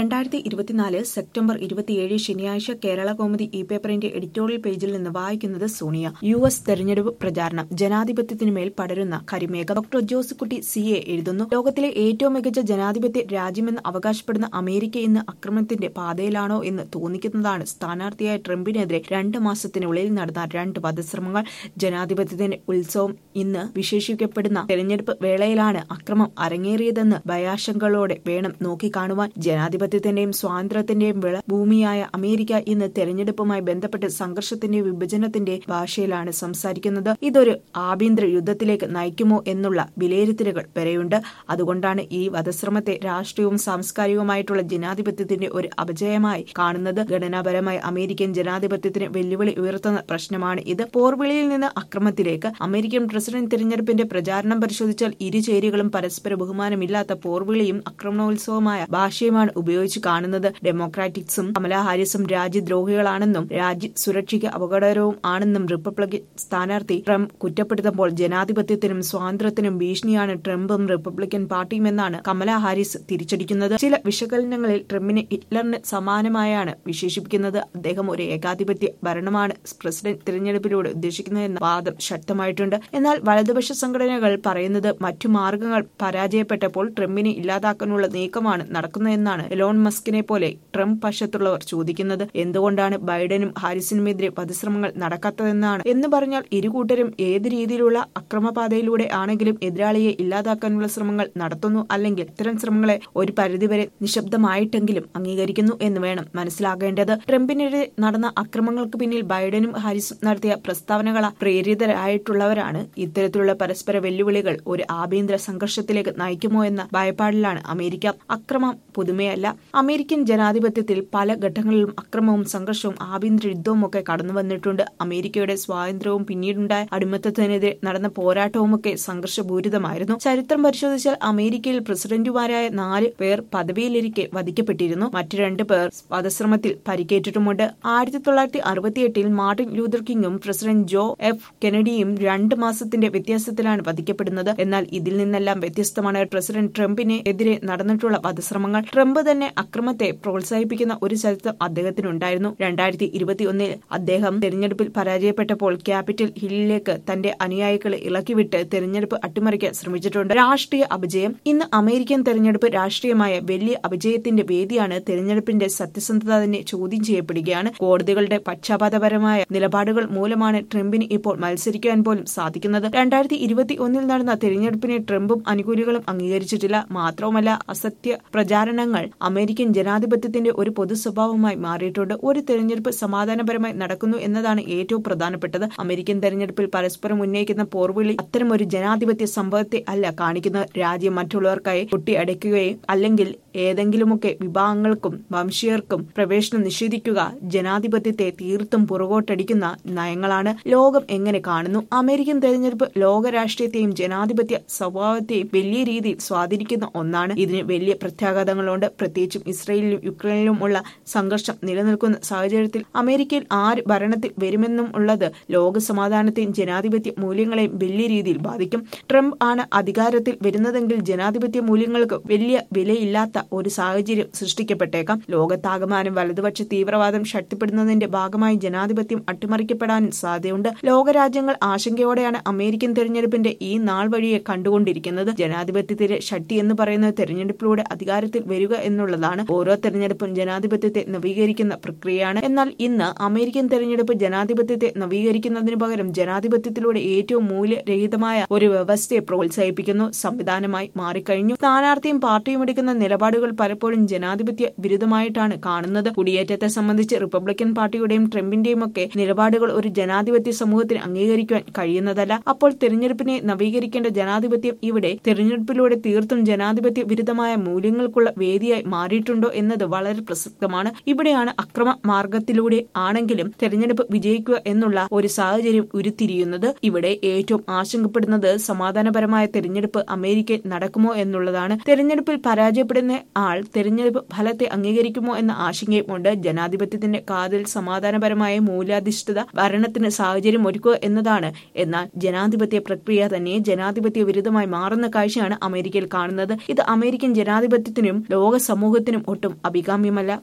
രണ്ടായിരത്തി ഇരുപത്തിനാല് സെപ്റ്റംബർ ഇരുപത്തിയേഴ് ശനിയാഴ്ച കേരള കൗമുദി ഇ പേപ്പറിന്റെ എഡിറ്റോറിയൽ പേജിൽ നിന്ന് വായിക്കുന്നത് സോണിയ യു എസ് തെരഞ്ഞെടുപ്പ് പ്രചാരണം ജനാധിപത്യത്തിനുമേൽ പടരുന്ന കരിമേഘം ഡോക്ടർ ജോസുകുട്ടി സി എ എഴുതുന്നു ലോകത്തിലെ ഏറ്റവും മികച്ച ജനാധിപത്യ രാജ്യമെന്ന് അവകാശപ്പെടുന്ന അമേരിക്ക ഇന്ന് അക്രമത്തിന്റെ പാതയിലാണോ എന്ന് തോന്നിക്കുന്നതാണ് സ്ഥാനാർത്ഥിയായ ട്രംപിനെതിരെ രണ്ട് മാസത്തിനുള്ളിൽ നടന്ന രണ്ട് വധശ്രമങ്ങൾ ജനാധിപത്യത്തിന്റെ ഉത്സവം ഇന്ന് വിശേഷിക്കപ്പെടുന്ന തെരഞ്ഞെടുപ്പ് വേളയിലാണ് അക്രമം അരങ്ങേറിയതെന്ന് ഭയാശങ്കകളോടെ വേണം നോക്കിക്കാണുവാൻ ജനാധിപത്യത്തിന്റെയും സ്വാതന്ത്ര്യത്തിന്റെയും വിള ഭൂമിയായ അമേരിക്ക ഇന്ന് തെരഞ്ഞെടുപ്പുമായി ബന്ധപ്പെട്ട് സംഘർഷത്തിന്റെ വിഭജനത്തിന്റെ ഭാഷയിലാണ് സംസാരിക്കുന്നത് ഇതൊരു ആഭ്യന്തര യുദ്ധത്തിലേക്ക് നയിക്കുമോ എന്നുള്ള വിലയിരുത്തലുകൾ വരെയുണ്ട് അതുകൊണ്ടാണ് ഈ വധശ്രമത്തെ രാഷ്ട്രീയവും സാംസ്കാരികവുമായിട്ടുള്ള ജനാധിപത്യത്തിന്റെ ഒരു അപജയമായി കാണുന്നത് ഘടനാപരമായി അമേരിക്കൻ ജനാധിപത്യത്തിന് വെല്ലുവിളി ഉയർത്തുന്ന പ്രശ്നമാണ് ഇത് പോർവിളിയിൽ നിന്ന് അക്രമത്തിലേക്ക് അമേരിക്കൻ പ്രസിഡന്റ് തിരഞ്ഞെടുപ്പിന്റെ പ്രചാരണം പരിശോധിച്ചാൽ ഇരുചേരികളും പരസ്പര ബഹുമാനമില്ലാത്ത പോർവിളിയും ആക്രമണോത്സവമായ ഭാഷയുമാണ് ഉപയോഗിച്ച് കാണുന്നത് ഡെമോക്രാറ്റിക്സും കമലാ ഹാരിസും രാജ്യദ്രോഹികളാണെന്നും രാജ്യ സുരക്ഷയ്ക്ക് അപകടകരവും ആണെന്നും റിപ്പബ്ലിക്കൻ സ്ഥാനാർത്ഥി ട്രംപ് കുറ്റപ്പെടുത്തുമ്പോൾ ജനാധിപത്യത്തിനും സ്വാതന്ത്ര്യത്തിനും ഭീഷണിയാണ് ട്രംപും റിപ്പബ്ലിക്കൻ പാർട്ടിയുമെന്നാണ് കമലാ ഹാരിസ് തിരിച്ചടിക്കുന്നത് ചില വിശകലനങ്ങളിൽ ട്രംപിനെ ഹിറ്റ്ലറിന് സമാനമായാണ് വിശേഷിപ്പിക്കുന്നത് അദ്ദേഹം ഒരു ഏകാധിപത്യ ഭരണമാണ് പ്രസിഡന്റ് തിരഞ്ഞെടുപ്പിലൂടെ ഉദ്ദേശിക്കുന്നതെന്ന വാദം ശക്തമായിട്ടുണ്ട് എന്നാൽ വലതുപക്ഷ സംഘടനകൾ പറയുന്നത് മറ്റു മാർഗങ്ങൾ പരാജയപ്പെട്ടപ്പോൾ ട്രംപിനെ ഇല്ലാതാക്കാനുള്ള നീക്കമാണ് നടക്കുന്നതെന്നാണ് എലോൺ മസ്കിനെ പോലെ ട്രംപ് പക്ഷത്തുള്ളവർ ചോദിക്കുന്നത് എന്തുകൊണ്ടാണ് ബൈഡനും ഹാരിസിനുമെതിരെ വധശ്രമങ്ങൾ നടക്കാത്തതെന്നാണ് എന്ന് പറഞ്ഞാൽ ഇരുകൂട്ടരും ഏത് രീതിയിലുള്ള അക്രമപാതയിലൂടെ ആണെങ്കിലും എതിരാളിയെ ഇല്ലാതാക്കാനുള്ള ശ്രമങ്ങൾ നടത്തുന്നു അല്ലെങ്കിൽ ഇത്തരം ശ്രമങ്ങളെ ഒരു പരിധിവരെ നിശബ്ദമായിട്ടെങ്കിലും അംഗീകരിക്കുന്നു എന്ന് വേണം മനസ്സിലാകേണ്ടത് ട്രംപിനെതിരെ നടന്ന അക്രമങ്ങൾക്ക് പിന്നിൽ ബൈഡനും ഹാരിസും നടത്തിയ പ്രസ്താവനകള പ്രേരിതരായിട്ടുള്ളവരാണ് ഇത്തരത്തിലുള്ള പരസ്പര വെല്ലുവിളികൾ ഒരു ആഭ്യന്തര സംഘർഷത്തിലേക്ക് നയിക്കുമോ എന്ന ഭയപ്പാടിലാണ് അമേരിക്ക അക്രമം പുതുമയല്ല അമേരിക്കൻ ജനാധിപത്യത്തിൽ പല ഘട്ടങ്ങളിലും അക്രമവും സംഘർഷവും ആഭ്യന്തര യുദ്ധവും ഒക്കെ കടന്നു വന്നിട്ടുണ്ട് അമേരിക്കയുടെ സ്വാതന്ത്ര്യവും പിന്നീടുണ്ടായ അടിമത്തത്തിനെതിരെ നടന്ന പോരാട്ടവുമൊക്കെ സംഘർഷപൂരിതമായിരുന്നു ചരിത്രം പരിശോധിച്ചാൽ അമേരിക്കയിൽ പ്രസിഡന്റുമാരായ നാല് പേർ പദവിയിലിരിക്കെ വധിക്കപ്പെട്ടിരുന്നു മറ്റു രണ്ടു പേർ വധശ്രമത്തിൽ പരിക്കേറ്റിട്ടുമുണ്ട് ആയിരത്തി തൊള്ളായിരത്തി അറുപത്തിയെട്ടിൽ മാർട്ടിൻ ലൂതർ കിങ്ങും പ്രസിഡന്റ് ജോ എഫ് കെനഡിയും രണ്ട് മാസത്തിന്റെ വ്യത്യാസത്തിലാണ് വധിക്കപ്പെടുന്നത് എന്നാൽ ഇതിൽ നിന്നെല്ലാം വ്യത്യസ്തമാണ് പ്രസിഡന്റ് ട്രംപിന് എതിരെ നടന്നിട്ടുള്ള വധശ്രമങ്ങൾ ട്രംപ് തന്നെ അക്രമത്തെ പ്രോത്സാഹിപ്പിക്കുന്ന ഒരു ചരിത്രം അദ്ദേഹത്തിനുണ്ടായിരുന്നു രണ്ടായിരത്തി ഇരുപത്തിയൊന്നിൽ അദ്ദേഹം തെരഞ്ഞെടുപ്പിൽ പരാജയപ്പെട്ടപ്പോൾ ക്യാപിറ്റൽ ഹില്ലിലേക്ക് തന്റെ അനുയായികളെ ഇളക്കിവിട്ട് തെരഞ്ഞെടുപ്പ് അട്ടിമറിക്കാൻ ശ്രമിച്ചിട്ടുണ്ട് രാഷ്ട്രീയ അപജയം ഇന്ന് അമേരിക്കൻ തെരഞ്ഞെടുപ്പ് രാഷ്ട്രീയമായ വലിയ അപജയത്തിന്റെ വേദിയാണ് തെരഞ്ഞെടുപ്പിന്റെ സത്യസന്ധത തന്നെ ചോദ്യം ചെയ്യപ്പെടുകയാണ് കോടതികളുടെ പക്ഷപാതപരമായ നിലപാടുകൾ മൂലമാണ് ട്രംപിന് ഇപ്പോൾ മത്സരിക്കാൻ പോലും സാധിക്കുന്നത് രണ്ടായിരത്തി ഇരുപത്തി ഒന്നിൽ നടന്ന തെരഞ്ഞെടുപ്പിനെ ട്രംപും അനുകൂലികളും അംഗീകരിച്ചിട്ടില്ല മാത്രവുമല്ല അസത്യ പ്രചാരണങ്ങൾ അമേരിക്കൻ ജനാധിപത്യത്തിന്റെ ഒരു പൊതു സ്വഭാവമായി മാറിയിട്ടുണ്ട് ഒരു തെരഞ്ഞെടുപ്പ് സമാധാനപരമായി നടക്കുന്നു എന്നതാണ് ഏറ്റവും പ്രധാനപ്പെട്ടത് അമേരിക്കൻ തെരഞ്ഞെടുപ്പിൽ പരസ്പരം ഉന്നയിക്കുന്ന പോർവിളി അത്തരമൊരു ജനാധിപത്യ സംഭവത്തെ അല്ല കാണിക്കുന്നത് രാജ്യം മറ്റുള്ളവർക്കായി പൊട്ടിയടയ്ക്കുകയും അല്ലെങ്കിൽ ഏതെങ്കിലുമൊക്കെ വിഭാഗങ്ങൾക്കും വംശീയർക്കും പ്രവേശനം നിഷേധിക്കുക ജനാധിപത്യത്തെ തീർത്തും പുറകോട്ടടിക്കുന്ന നയങ്ങളാണ് ലോകം എങ്ങനെ കാണുന്നു അമേരിക്കൻ തെരഞ്ഞെടുപ്പ് ലോക രാഷ്ട്രീയത്തെയും ജനാധിപത്യ സ്വഭാവത്തെയും വലിയ രീതിയിൽ സ്വാധീനിക്കുന്ന ഒന്നാണ് ഇതിന് വലിയ പ്രത്യാഘാതങ്ങളുണ്ട് പ്രത്യേകിച്ചും ഇസ്രയേലിലും യുക്രൈനിലും ഉള്ള സംഘർഷം നിലനിൽക്കുന്ന സാഹചര്യത്തിൽ അമേരിക്കയിൽ ആര് ഭരണത്തിൽ വരുമെന്നും ഉള്ളത് ലോക സമാധാനത്തെയും ജനാധിപത്യ മൂല്യങ്ങളെയും വലിയ രീതിയിൽ ബാധിക്കും ട്രംപ് ആണ് അധികാരത്തിൽ വരുന്നതെങ്കിൽ ജനാധിപത്യ മൂല്യങ്ങൾക്ക് വലിയ വിലയില്ലാത്ത ഒരു സാഹചര്യം സൃഷ്ടിക്കപ്പെട്ടേക്കാം ലോകത്താകമാനം വലതുപക്ഷ തീവ്രവാദം ശക്തിപ്പെടുന്നതിന്റെ ഭാഗമായി ജനാധിപത്യം അട്ടിമറിക്കപ്പെടാനും സാധ്യതയുണ്ട് ലോകരാജ്യങ്ങൾ ആശങ്കയോടെയാണ് അമേരിക്കൻ തെരഞ്ഞെടുപ്പിന്റെ ഈ നാൾ വഴിയെ കണ്ടുകൊണ്ടിരിക്കുന്നത് ജനാധിപത്യത്തിന്റെ ശക്തി എന്ന് പറയുന്നത് തെരഞ്ഞെടുപ്പിലൂടെ അധികാരത്തിൽ വരിക എന്നുള്ളതാണ് ഓരോ തെരഞ്ഞെടുപ്പും ജനാധിപത്യത്തെ നവീകരിക്കുന്ന പ്രക്രിയയാണ് എന്നാൽ ഇന്ന് അമേരിക്കൻ തെരഞ്ഞെടുപ്പ് ജനാധിപത്യത്തെ നവീകരിക്കുന്നതിന് പകരം ജനാധിപത്യത്തിലൂടെ ഏറ്റവും മൂല്യരഹിതമായ ഒരു വ്യവസ്ഥയെ പ്രോത്സാഹിപ്പിക്കുന്നു സംവിധാനമായി മാറിക്കഴിഞ്ഞു സ്ഥാനാർത്ഥിയും പാർട്ടിയും എടുക്കുന്ന നിലപാടുകൾ പലപ്പോഴും ജനാധിപത്യ വിരുദ്ധമായിട്ടാണ് കാണുന്നത് കുടിയേറ്റത്തെ സംബന്ധിച്ച് റിപ്പബ്ലിക്കൻ പാർട്ടിയുടെയും ട്രംപിന്റെയും ഒക്കെ നിലപാടുകൾ ഒരു ജനാധിപത്യ സമൂഹത്തിന് അംഗീകരിക്കുവാൻ കഴിയുന്നതല്ല അപ്പോൾ തെരഞ്ഞെടുപ്പിനെ നവീകരിക്കേണ്ട ജനാധിപത്യം ഇവിടെ തെരഞ്ഞെടുപ്പിലൂടെ തീർത്തും ജനാധിപത്യ വിരുദ്ധമായ മൂല്യങ്ങൾക്കുള്ള വേദിയായി മാറിയിട്ടുണ്ടോ എന്നത് വളരെ പ്രസക്തമാണ് ഇവിടെയാണ് അക്രമ മാർഗത്തിലൂടെ ആണെങ്കിലും തെരഞ്ഞെടുപ്പ് വിജയിക്കുക എന്നുള്ള ഒരു സാഹചര്യം ഉരുത്തിരിയുന്നത് ഇവിടെ ഏറ്റവും ആശങ്കപ്പെടുന്നത് സമാധാനപരമായ തെരഞ്ഞെടുപ്പ് അമേരിക്കയിൽ നടക്കുമോ എന്നുള്ളതാണ് തെരഞ്ഞെടുപ്പിൽ പരാജയപ്പെടുന്ന ആൾ തെരഞ്ഞെടുപ്പ് ഫലത്തെ അംഗീകരിക്കുമോ എന്ന ആശങ്കയുമുണ്ട് ജനാധിപത്യത്തിന്റെ കാതിൽ സമാധാനപരമായ മൂല്യാധിഷ്ഠിത ഭരണത്തിന് സാഹചര്യം ഒരുക്കുക എന്നതാണ് എന്നാൽ ജനാധിപത്യ പ്രക്രിയ തന്നെ ജനാധിപത്യ വിരുദ്ധമായി മാറുന്ന കാഴ്ചയാണ് അമേരിക്കയിൽ കാണുന്നത് ഇത് അമേരിക്കൻ ജനാധിപത്യത്തിനും ലോക സമൂഹ സമൂഹത്തിനും ഒട്ടും അഭികാമ്യമല്ല